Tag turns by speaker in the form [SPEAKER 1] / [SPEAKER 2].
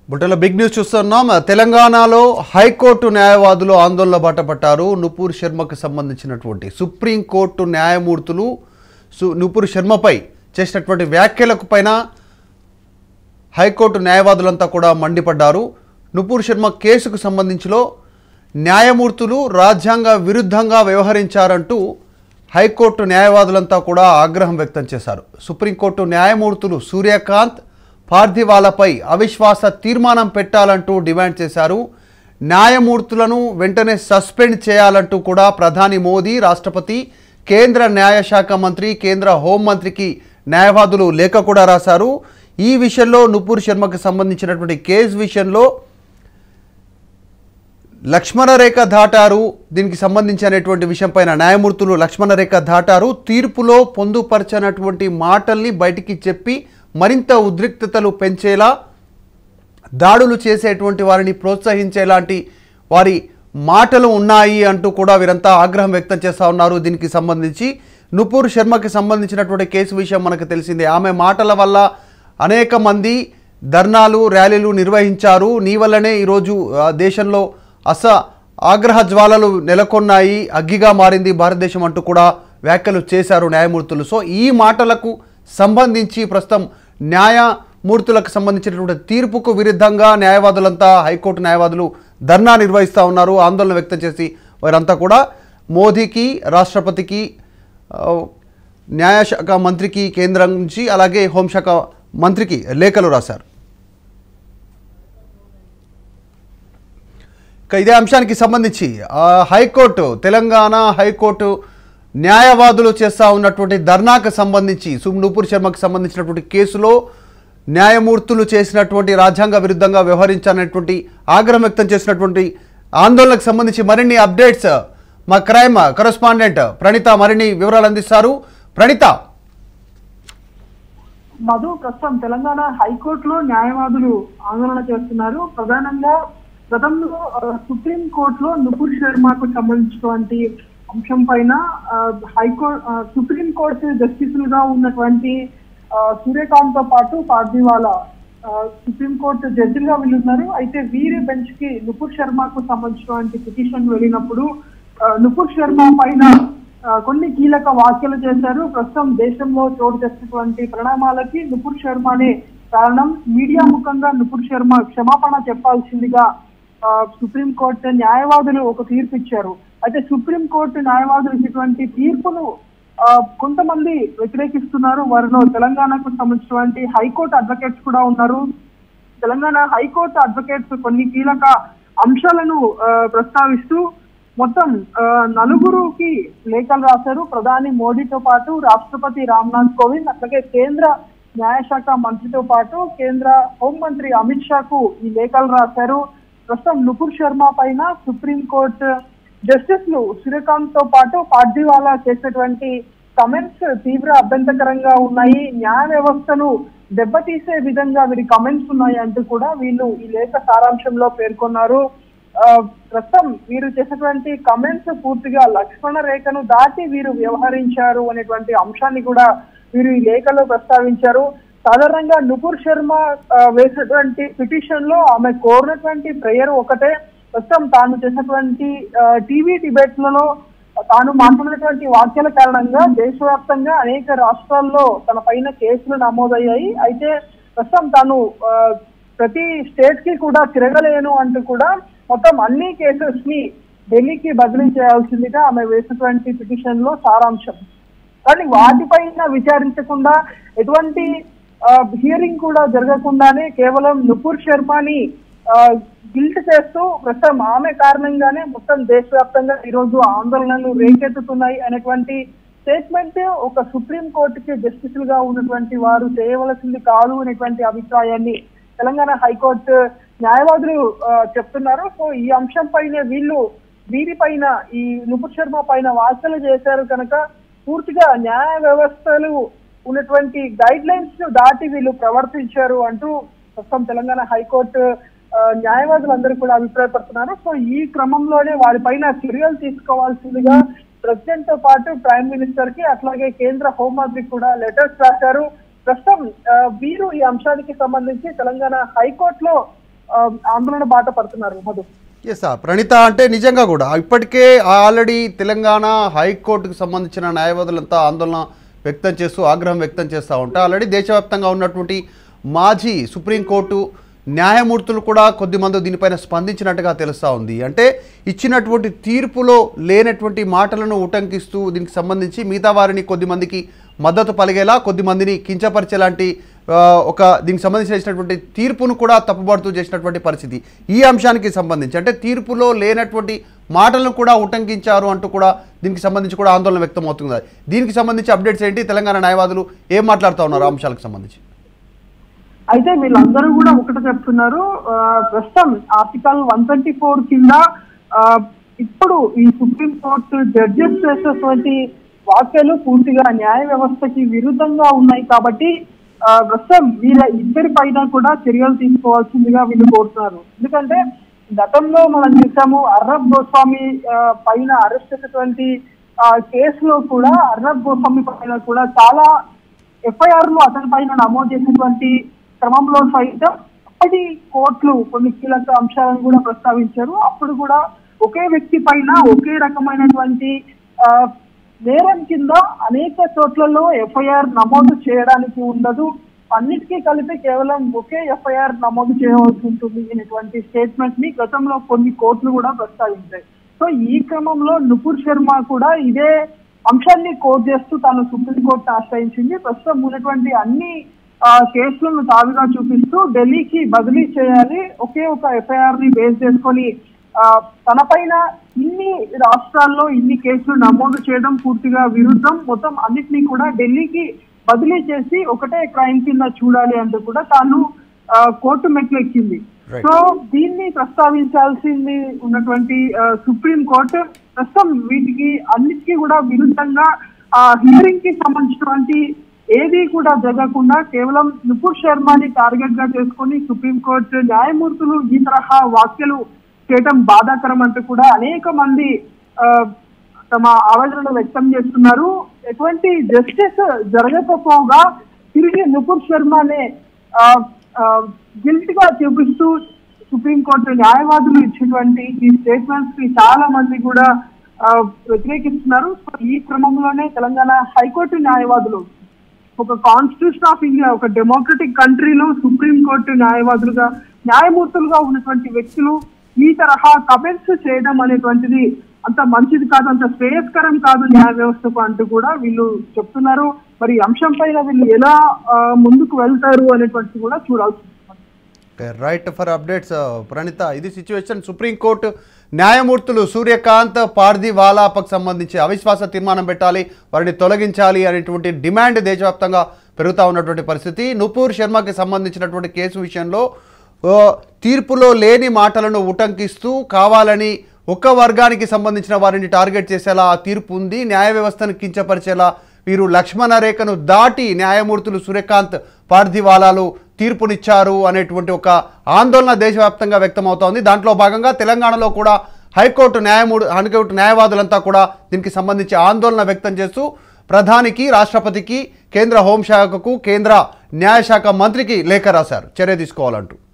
[SPEAKER 1] బుట్టలో big news చూస్తున్నాం తెలంగాణలో హైకోర్టు న్యాయవాదులు ఆందోళన బాట పట్టారు నుపూర్ శర్మకు సంబంధించినటువంటి సుప్రీంకోర్టు న్యాయమూర్తులు సు నుపూర్ శర్మపై చేసినటువంటి వ్యాఖ్యలకు పైన హైకోర్టు న్యాయవాదులంతా కూడా మండిపడ్డారు నుపూర్ శర్మ కేసుకు సంబంధించిలో న్యాయమూర్తులు రాజ్యాంగ విరుద్ధంగా వ్యవహరించారంటూ హైకోర్టు న్యాయవాదులంతా కూడా ఆగ్రహం వ్యక్తం చేశారు సుప్రీంకోర్టు న్యాయమూర్తులు సూర్యకాంత్ పార్థివాలపై అవిశ్వాస తీర్మానం పెట్టాలంటూ డిమాండ్ చేశారు న్యాయమూర్తులను వెంటనే సస్పెండ్ చేయాలంటూ కూడా ప్రధాని మోదీ రాష్ట్రపతి కేంద్ర న్యాయశాఖ మంత్రి కేంద్ర హోంమంత్రికి న్యాయవాదులు లేఖ కూడా రాశారు ఈ విషయంలో నుపూర్ శర్మకు సంబంధించినటువంటి కేసు విషయంలో లక్ష్మణ రేఖ దాటారు దీనికి సంబంధించి అనేటువంటి విషయంపైన న్యాయమూర్తులు లక్ష్మణ రేఖ దాటారు తీర్పులో పొందుపరచనటువంటి మాటల్ని బయటికి చెప్పి మరింత ఉద్రిక్తతలు పెంచేలా దాడులు చేసేటువంటి వారిని ప్రోత్సహించేలాంటి వారి మాటలు ఉన్నాయి అంటూ కూడా వీరంతా ఆగ్రహం వ్యక్తం చేస్తూ ఉన్నారు దీనికి సంబంధించి నుపూర్ శర్మకి సంబంధించినటువంటి కేసు విషయం మనకు తెలిసిందే ఆమె మాటల వల్ల అనేక మంది ధర్నాలు ర్యాలీలు నిర్వహించారు నీ వల్లనే ఈరోజు ఆ, దేశంలో అస ఆగ్రహ జ్వాలలు నెలకొన్నాయి అగ్గిగా మారింది భారతదేశం అంటూ కూడా వ్యాఖ్యలు చేశారు న్యాయమూర్తులు సో ఈ మాటలకు సంబంధించి ప్రస్తుతం న్యాయమూర్తులకు సంబంధించినటువంటి తీర్పుకు విరుద్ధంగా న్యాయవాదులంతా హైకోర్టు న్యాయవాదులు ధర్నా నిర్వహిస్తూ ఉన్నారు ఆందోళన వ్యక్తం చేసి వారంతా కూడా మోదీకి రాష్ట్రపతికి ఆ, న్యాయశాఖ మంత్రికి కేంద్రం నుంచి అలాగే హోంశాఖ మంత్రికి లేఖలు రాశారు ఇక ఇదే అంశానికి సంబంధించి ఆ, హైకోర్టు తెలంగాణ హైకోర్టు న్యాయవాదులు చేస్తూ ఉన్నటువంటి ధర్నాకు సంబంధించి సుమ్ నూపూర్ శర్మకు సంబంధించినటువంటి కేసులో న్యాయమూర్తులు చేసినటువంటి రాజ్యాంగ విరుద్ధంగా వ్యవహరించాలనేటువంటి ఆగ్రహం వ్యక్తం చేసినటువంటి ఆందోళనకు సంబంధించి మరిన్ని అప్డేట్స్ మా క్రైమ్ కరస్పాండెంట్ ప్రణీత మరిన్ని వివరాలు అందిస్తారు ప్రణీత
[SPEAKER 2] మధు ప్రస్తుతం తెలంగాణ హైకోర్టులో న్యాయవాదులు ఆందోళన చేస్తున్నారు ప్రధానంగా గతంలో ఆ, సుప్రీం కోర్టులో నుపూర్ శర్మకు సంబంధించినటువంటి అంశం పైన హైకోర్టు సుప్రీం కోర్టు జస్టిసులుగా ఉన్నటువంటి ఆ, సూర్యకాంత్ తో పాటు పార్దీవాలా సుప్రీం కోర్టు జడ్జిలుగా వీళ్ళున్నారు అయితే వీరి బెంచ్ కి నుపూర్ శర్మకు సంబంధించినటువంటి పిటిషన్ వెళ్ళినప్పుడు ఆ, నుపూర్ శర్మ పైన ఆ, కొన్ని కీలక వ్యాఖ్యలు చేశారు ప్రస్తుతం దేశంలో చోటు చేసినటువంటి పరిణామాలకి నుపూర్ శర్మనే కారణం మీడియా ముఖంగా నుపూర్ శర్మ క్షమాపణ చెప్పాల్సిందిగా ఆ, సుప్రీంకోర్టు న్యాయవాదులు ఒక తీర్పు ఇచ్చారు అయితే సుప్రీంకోర్టు న్యాయవాదులు ఇచ్చినటువంటి తీర్పును ఆ, కొంతమంది వ్యతిరేకిస్తున్నారు వారిలో తెలంగాణకు సంబంధించినటువంటి హైకోర్టు అడ్వకేట్స్ కూడా ఉన్నారు తెలంగాణ హైకోర్టు అడ్వకేట్స్ కొన్ని కీలక అంశాలను ఆ, ప్రస్తావిస్తూ మొత్తం ఆ, నలుగురుకి లేఖలు రాశారు ప్రధాని మోడీతో పాటు రాష్ట్రపతి రామ్నాథ్ కోవింద్ అట్లాగే కేంద్ర న్యాయశాఖ మంత్రితో పాటు కేంద్ర హోంమంత్రి అమిత్ షాకు ఈ లేఖలు రాశారు ప్రస్తుతం నుపూర్ శర్మ పైన సుప్రీం కోర్టు జస్టిస్లు సూర్యకాంత్ తో పాటు పార్టీవాలా చేసినటువంటి కమెంట్స్ తీవ్ర అభ్యంతకరంగా ఉన్నాయి న్యాయ వ్యవస్థను దెబ్బతీసే విధంగా వీరి కమెంట్స్ ఉన్నాయి అంటూ కూడా వీళ్ళు ఈ లేఖ సారాంశంలో పేర్కొన్నారు ఆ, ప్రస్తుతం వీరు చేసినటువంటి కమెంట్స్ పూర్తిగా లక్ష్మణ రేఖను దాటి వీరు వ్యవహరించారు అనేటువంటి అంశాన్ని కూడా వీరు ఈ లేఖలో ప్రస్తావించారు సాధారణంగా నుపూర్ శర్మ ఆ, వేసినటువంటి పిటిషన్ లో ఆమె కోరినటువంటి ప్రేయర్ ఒకటే ప్రస్తుతం తాను చేసినటువంటి టీవీ డిబేట్లలో తాను మాట్లాడినటువంటి వ్యాఖ్యల కారణంగా దేశవ్యాప్తంగా అనేక రాష్ట్రాల్లో తన పైన కేసులు నమోదయ్యాయి అయితే ప్రస్తుతం తాను ఆ, ప్రతి స్టేట్ కి కూడా తిరగలేను అంటూ కూడా మొత్తం అన్ని కేసెస్ ని ఢిల్లీకి బదిలీ చేయాల్సిందిగా ఆమె వేసినటువంటి పిటిషన్ లో సారాంశం కానీ వాటిపైన విచారించకుండా ఎటువంటి హియరింగ్ కూడా జరగకుండానే కేవలం నుపూర్ శర్మని గిల్ట్ చేస్తూ ప్రస్తుతం ఆమె కారణంగానే మొత్తం దేశవ్యాప్తంగా ఈరోజు ఆందోళనలు రేకెత్తుతున్నాయి అనేటువంటి స్టేట్మెంట్ ఒక సుప్రీం కోర్టుకి జస్టిసులుగా ఉన్నటువంటి వారు చేయవలసింది కాదు అనేటువంటి అభిప్రాయాన్ని తెలంగాణ హైకోర్టు న్యాయవాదులు ఆ, చెప్తున్నారు సో ఈ అంశం పైన వీళ్ళు వీరిపైన ఈ నుపుర్ శర్మ పైన వ్యాఖ్యలు చేశారు కనుక పూర్తిగా న్యాయ వ్యవస్థలు ఉన్నటువంటి గైడ్ లైన్స్ ను దాటి వీళ్ళు ప్రవర్తించారు అంటూ ప్రస్తుతం తెలంగాణ హైకోర్టు ఆ, న్యాయవాదులందరూ కూడా అభిప్రాయపడుతున్నారు సో ఈ క్రమంలోనే వారిపైన చర్యలు తీసుకోవాల్సిందిగా ప్రెసిడెంట్ తో పాటు ప్రైమ్ మినిస్టర్ కి అట్లాగే కేంద్ర హోంమంత్రికి కూడా లెటర్స్ రాశారు ప్రస్తుతం ఆ, వీరు ఈ అంశానికి సంబంధించి తెలంగాణ హైకోర్టులో ఆ, ఆందోళన బాట పడుతున్నారు మధు
[SPEAKER 1] ఎస్ సార్ ప్రణీత అంటే నిజంగా కూడా ఇప్పటికే ఆల్రెడీ తెలంగాణ హైకోర్టుకు సంబంధించిన న్యాయవాదులంతా ఆందోళన వ్యక్తం చేస్తూ ఆగ్రహం వ్యక్తం చేస్తూ ఉంటే ఆల్రెడీ దేశవ్యాప్తంగా ఉన్నటువంటి మాజీ సుప్రీంకోర్టు న్యాయమూర్తులు కూడా కొద్దిమంది దీనిపైన స్పందించినట్టుగా తెలుస్తూ ఉంది అంటే ఇచ్చినటువంటి తీర్పులో లేనటువంటి మాటలను ఉటంకిస్తూ దీనికి సంబంధించి మిగతా వారిని కొద్దిమందికి మద్దతు పలిగేలా కొద్దిమందిని కించపరిచేలాంటి ఆ, ఒక దీనికి సంబంధించినటువంటి తీర్పును కూడా తప్పుబడుతూ చేసినటువంటి పరిస్థితి ఈ అంశానికి సంబంధించి అంటే తీర్పులో లేనటువంటి మాటలను కూడా ఉటంకించారు అంటూ కూడా దీనికి సంబంధించి కూడా ఆందోళన వ్యక్తం అవుతుంది దీనికి సంబంధించి అప్డేట్స్ ఏంటి తెలంగాణ న్యాయవాదులు ఏం మాట్లాడుతూ ఉన్నారు ఆ అంశాలకు సంబంధించి
[SPEAKER 2] అయితే వీళ్ళందరూ కూడా ఒకటి చెప్తున్నారు ఆ, ప్రస్తుతం ఆర్టికల్ వన్ ట్వంటీ ఫోర్ కింద ఆ, ఇప్పుడు ఈ సుప్రీం కోర్టు జడ్జెస్ చేసేటువంటి వ్యాఖ్యలు పూర్తిగా న్యాయ వ్యవస్థకి విరుద్ధంగా ఉన్నాయి కాబట్టి ఆ, ప్రస్తుతం వీళ్ళ ఇద్దరి పైన కూడా చర్యలు తీసుకోవాల్సిందిగా వీళ్ళు కోరుతున్నారు ఎందుకంటే గతంలో మనం చూసాము అర్రబ్ గోస్వామి ఆ, పైన అరెస్ట్ చేసినటువంటి ఆ, కేసులో కూడా అర్రబ్ గోస్వామి పైన కూడా చాలా ఎఫ్ఐఆర్ లు అతని పైన నమోదు చేసినటువంటి క్రమంలో సైతం అప్పటి కోర్టులు కొన్ని కీలక అంశాలను కూడా ప్రస్తావించారు అప్పుడు కూడా ఒకే వ్యక్తి పైన ఒకే రకమైనటువంటి ఆ, నేరం కింద అనేక చోట్లలో ఎఫ్ఐఆర్ నమోదు చేయడానికి ఉండదు అన్నిటికీ కలిపి కేవలం ఒకే ఎఫ్ఐఆర్ నమోదు చేయవలసి ఉంటుంది అనేటువంటి స్టేట్మెంట్ ని గతంలో కొన్ని కోర్టులు కూడా ప్రస్తావించాయి సో ఈ క్రమంలో నుపూర్ శర్మ కూడా ఇదే అంశాన్ని కోట్ చేస్తూ తాను సుప్రీంకోర్టును ఆశ్రయించింది ప్రస్తుతం ఉన్నటువంటి అన్ని ఆ, కేసులను తావిగా చూపిస్తూ ఢిల్లీకి బదిలీ చేయాలి ఒకే ఒక ఎఫ్ఐఆర్ ని బేస్ చేసుకొని ఆ, తన పైన ఇన్ని రాష్ట్రాల్లో ఇన్ని కేసులు నమోదు చేయడం పూర్తిగా విరుద్ధం మొత్తం అన్నిటినీ కూడా ఢిల్లీకి బదిలీ చేసి ఒకటే క్రైమ్ కింద చూడాలి అంటూ కూడా తాను ఆ, కోర్టు మెట్లు ఎక్కింది
[SPEAKER 1] Right.
[SPEAKER 2] సో దీన్ని ప్రస్తావించాల్సింది ఉన్నటువంటి ఆ, సుప్రీం కోర్టు ప్రస్తుతం వీటికి అన్నిటికీ కూడా విరుద్ధంగా ఆ హియరింగ్ కి సంబంధించినటువంటి ఏది కూడా జరగకుండా కేవలం నుపూర్ శర్మని టార్గెట్ గా చేసుకొని సుప్రీం కోర్టు న్యాయమూర్తులు ఈ తరహా వ్యాఖ్యలు చేయడం బాధాకరం అంటూ కూడా అనేక మంది ఆ, తమ ఆవేదనను వ్యక్తం చేస్తున్నారు ఎటువంటి జస్టిస్ జరగకపోగా తిరిగి నుపూర్ శర్మనే గిల్ట్ గా చూపిస్తూ సుప్రీంకోర్టు న్యాయవాదులు ఇచ్చినటువంటి ఈ స్టేట్మెంట్స్ కి చాలా మంది కూడా ఆ, వ్యతిరేకిస్తున్నారు సో ఈ క్రమంలోనే తెలంగాణ హైకోర్టు న్యాయవాదులు ఒక కాన్స్టిట్యూషన్ ఆఫ్ ఇండియా ఒక డెమోక్రటిక్ కంట్రీలో సుప్రీం కోర్టు న్యాయవాదులుగా న్యాయమూర్తులుగా ఉన్నటువంటి వ్యక్తులు ఈ తరహా కమెంట్స్ చేయడం అనేటువంటిది అంత మంచిది కాదు అంత శ్రేయస్కరం కాదు న్యాయ వ్యవస్థకు అంటూ కూడా వీళ్ళు చెప్తున్నారు మరి ఈ అంశం పైన వీళ్ళు ఎలా ఆ, ముందుకు వెళ్తారు అనేటువంటిది కూడా చూడాల్సి ఉంటుంది
[SPEAKER 1] రైట్ ఫర్ అప్డేట్స్ ప్రణీత ఇది సిచ్యువేషన్ సుప్రీంకోర్టు న్యాయమూర్తులు సూర్యకాంత్ పార్ది వాలాపకు సంబంధించి అవిశ్వాస తీర్మానం పెట్టాలి వారిని తొలగించాలి అనేటువంటి డిమాండ్ దేశవ్యాప్తంగా పెరుగుతూ ఉన్నటువంటి పరిస్థితి నుపూర్ శర్మకి సంబంధించినటువంటి కేసు విషయంలో ఓ, తీర్పులో లేని మాటలను ఉటంకిస్తూ కావాలని ఒక్క వర్గానికి సంబంధించిన వారిని టార్గెట్ చేసేలా ఆ తీర్పు ఉంది న్యాయ వ్యవస్థను కించపరిచేలా వీరు లక్ష్మణ రేఖను దాటి న్యాయమూర్తులు సూర్యకాంత్ పార్థివాలాలు తీర్పునిచ్చారు అనేటువంటి ఒక ఆందోళన దేశవ్యాప్తంగా వ్యక్తమవుతోంది దాంట్లో భాగంగా తెలంగాణలో కూడా హైకోర్టు న్యాయమూడు హైకోర్టు న్యాయవాదులంతా కూడా దీనికి సంబంధించి ఆందోళన వ్యక్తం చేస్తూ ప్రధానికి రాష్ట్రపతికి కేంద్ర హోంశాఖకు కేంద్ర న్యాయశాఖ మంత్రికి లేఖ రాశారు చర్య తీసుకోవాలంటూ